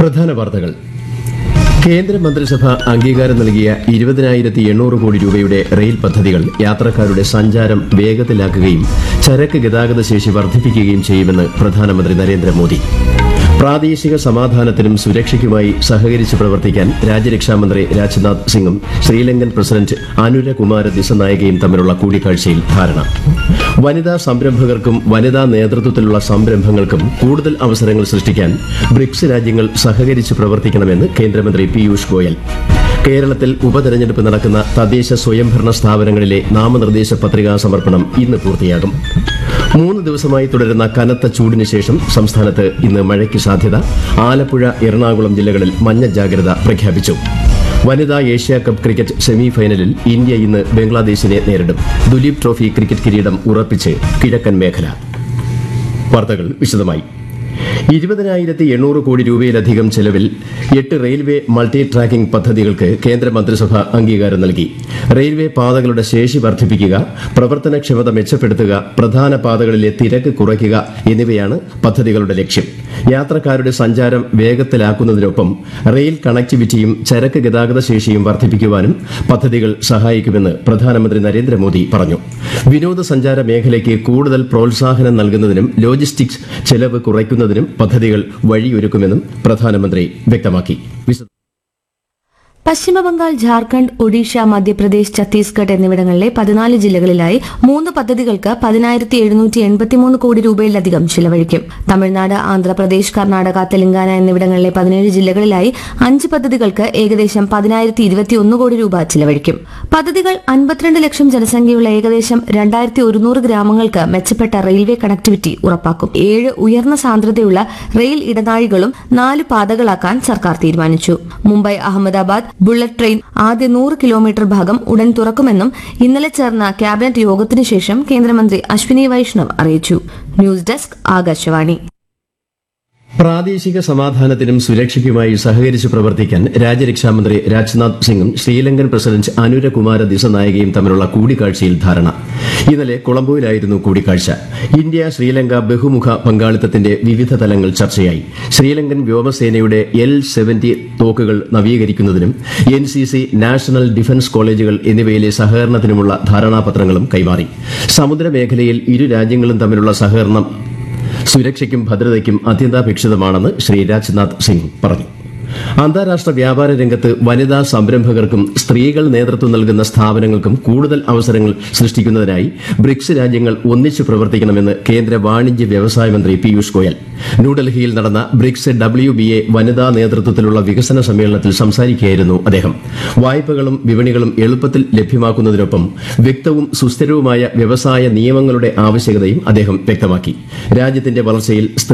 പ്രധാന വാർത്തകൾ കേന്ദ്രമന്ത്രിസഭ അംഗീകാരം നൽകിയ ഇരുപതിനായിരത്തി എണ്ണൂറ് കോടി രൂപയുടെ റെയിൽ പദ്ധതികൾ യാത്രക്കാരുടെ സഞ്ചാരം വേഗത്തിലാക്കുകയും ചരക്ക് ഗതാഗത ശേഷി വർദ്ധിപ്പിക്കുകയും ചെയ്യുമെന്ന് പ്രധാനമന്ത്രി നരേന്ദ്രമോദി പ്രാദേശിക സമാധാനത്തിനും സുരക്ഷയ്ക്കുമായി സഹകരിച്ച് പ്രവർത്തിക്കാൻ രാജ്യരക്ഷാമന്ത്രി രാജ്നാഥ് സിംഗും ശ്രീലങ്കൻ പ്രസിഡന്റ് അനുരകുമാര ദിസനായകയും തമ്മിലുള്ള കൂടിക്കാഴ്ചയിൽ ധാരണ വനിതാ സംരംഭകർക്കും വനിതാ നേതൃത്വത്തിലുള്ള സംരംഭങ്ങൾക്കും കൂടുതൽ അവസരങ്ങൾ സൃഷ്ടിക്കാൻ ബ്രിക്സ് രാജ്യങ്ങൾ സഹകരിച്ച് പ്രവർത്തിക്കണമെന്ന് കേന്ദ്രമന്ത്രി പീയൂഷ് ഗോയൽ കേരളത്തിൽ ഉപതെരഞ്ഞെടുപ്പ് നടക്കുന്ന തദ്ദേശ സ്വയംഭരണ സ്ഥാപനങ്ങളിലെ നാമനിർദ്ദേശ പത്രികാ സമർപ്പണം ഇന്ന് പൂർത്തിയാകും മൂന്ന് ദിവസമായി തുടരുന്ന കനത്ത ചൂടിന് ശേഷം സംസ്ഥാനത്ത് ഇന്ന് മഴയ്ക്ക് സാധ്യത ആലപ്പുഴ എറണാകുളം ജില്ലകളിൽ മഞ്ഞ ജാഗ്രത പ്രഖ്യാപിച്ചു വനിതാ Asia cup cricket semi final India ഇന്ന് ബംഗ്ലാദേശിനെ നേരിടും ദുലീപ് ട്രോഫി ക്രിക്കറ്റ് കിരീടം ഉറപ്പിച്ച് കിഴക്കൻ മേഖല വാർത്തകൾ വിശദമായി ഇരുപതിനായിരത്തി എണ്ണൂറ് കോടി രൂപയിലധികം ചെലവിൽ എട്ട് റെയിൽവേ മൾട്ടി ട്രാക്കിംഗ് പദ്ധതികൾക്ക് കേന്ദ്ര മന്ത്രിസഭ അംഗീകാരം നൽകി റെയിൽവേ പാതകളുടെ ശേഷി വർദ്ധിപ്പിക്കുക പ്രവർത്തനക്ഷമത മെച്ചപ്പെടുത്തുക പ്രധാന പാതകളിലെ തിരക്ക് കുറയ്ക്കുക എന്നിവയാണ് പദ്ധതികളുടെ ലക്ഷ്യം യാത്രക്കാരുടെ സഞ്ചാരം വേഗത്തിലാക്കുന്നതിനൊപ്പം റെയിൽ കണക്ടിവിറ്റിയും ചരക്ക് ഗതാഗത ശേഷിയും വർദ്ധിപ്പിക്കുവാനും പദ്ധതികൾ സഹായിക്കുമെന്ന് പ്രധാനമന്ത്രി നരേന്ദ്രമോദി പറഞ്ഞു വിനോദസഞ്ചാര മേഖലയ്ക്ക് കൂടുതൽ പ്രോത്സാഹനം നൽകുന്നതിനും ലോജിസ്റ്റിക്സ് ചെലവ് കുറയ്ക്കുന്നതിനും പദ്ധതികൾ വഴിയൊരുക്കുമെന്നും പ്രധാനമന്ത്രി വ്യക്തമാക്കി വിശദ പശ്ചിമബംഗാൾ ജാർഖണ്ഡ് ഒഡീഷ മധ്യപ്രദേശ് ഛത്തീസ്ഗഡ് എന്നിവിടങ്ങളിലെ പതിനാല് ജില്ലകളിലായി മൂന്ന് പദ്ധതികൾക്ക് പതിനായിരത്തി എഴുന്നൂറ്റി എൺപത്തിമൂന്ന് കോടി രൂപയിലധികം ചിലവഴിക്കും തമിഴ്നാട് ആന്ധ്രാപ്രദേശ് കർണാടക തെലങ്കാന എന്നിവിടങ്ങളിലെ പതിനേഴ് ജില്ലകളിലായി അഞ്ച് പദ്ധതികൾക്ക് ഏകദേശം പതിനായിരത്തി ഇരുപത്തിയൊന്ന് കോടി രൂപ ചിലവഴിക്കും പദ്ധതികൾ അൻപത്തിരണ്ട് ലക്ഷം ജനസംഖ്യയുള്ള ഏകദേശം രണ്ടായിരത്തി ഒരുന്നൂറ് ഗ്രാമങ്ങൾക്ക് മെച്ചപ്പെട്ട റെയിൽവേ കണക്ടിവിറ്റി ഉറപ്പാക്കും ഏഴ് ഉയർന്ന സാന്ദ്രതയുള്ള റെയിൽ ഇടനാഴികളും നാല് പാതകളാക്കാൻ സർക്കാർ തീരുമാനിച്ചു മുംബൈ അഹമ്മദാബാദ് ബുള്ളറ്റ് ട്രെയിൻ ആദ്യ നൂറ് കിലോമീറ്റർ ഭാഗം ഉടൻ തുറക്കുമെന്നും ഇന്നലെ ചേർന്ന ക്യാബിനറ്റ് യോഗത്തിനു ശേഷം കേന്ദ്രമന്ത്രി അശ്വിനി വൈഷ്ണവ് അറിയിച്ചു ന്യൂസ് ഡെസ്ക് ആകാശവാണി പ്രാദേശിക സമാധാനത്തിനും സുരക്ഷയ്ക്കുമായി സഹകരിച്ച് പ്രവർത്തിക്കാൻ രാജ്യരക്ഷാമന്ത്രി രാജ്നാഥ് സിംഗും ശ്രീലങ്കൻ പ്രസിഡന്റ് അനുരകുമാര ദിസനായകയും തമ്മിലുള്ള കൂടിക്കാഴ്ചയിൽ ധാരണ ഇന്നലെ കൊളംബോയിലായിരുന്നു കൂടിക്കാഴ്ച ഇന്ത്യ ശ്രീലങ്ക ബഹുമുഖ പങ്കാളിത്തത്തിന്റെ വിവിധ തലങ്ങൾ ചർച്ചയായി ശ്രീലങ്കൻ വ്യോമസേനയുടെ എൽ സെവന്റി തോക്കുകൾ നവീകരിക്കുന്നതിനും N C C national defence കോളേജുകൾ എന്നിവയിലെ സഹകരണത്തിനുമുള്ള ധാരണാപത്രങ്ങളും കൈമാറി സമുദ്രമേഖലയിൽ ഇരു രാജ്യങ്ങളും തമ്മിലുള്ള സഹകരണം സുരക്ഷയ്ക്കും ഭദ്രതയ്ക്കും അത്യന്താപേക്ഷിതമാണെന്ന് ശ്രീ രാജ്നാഥ് സിംഗ് പറഞ്ഞു അന്താരാഷ്ട്ര വ്യാപാര രംഗത്ത് വനിതാ സംരംഭകർക്കും സ്ത്രീകൾ നേതൃത്വം നൽകുന്ന സ്ഥാപനങ്ങൾക്കും കൂടുതൽ അവസരങ്ങൾ സൃഷ്ടിക്കുന്നതിനായി ബ്രിക്സ് രാജ്യങ്ങൾ ഒന്നിച്ചു പ്രവർത്തിക്കണമെന്ന് കേന്ദ്ര വാണിജ്യ വ്യവസായ മന്ത്രി പീയൂഷ് ഗോയൽ ന്യൂഡൽഹിയിൽ നടന്ന ബ്രിക്സ് ഡബ്ല്യു ബി എ വനിതാ നേതൃത്വത്തിലുള്ള വികസന സമ്മേളനത്തിൽ സംസാരിക്കുകയായിരുന്നു അദ്ദേഹം വായ്പകളും വിപണികളും എളുപ്പത്തിൽ ലഭ്യമാക്കുന്നതിനൊപ്പം വ്യക്തവും സുസ്ഥിരവുമായ വ്യവസായ നിയമങ്ങളുടെ ആവശ്യകതയും അദ്ദേഹം വ്യക്തമാക്കി രാജ്യത്തിന്റെ വളർച്ചയിൽ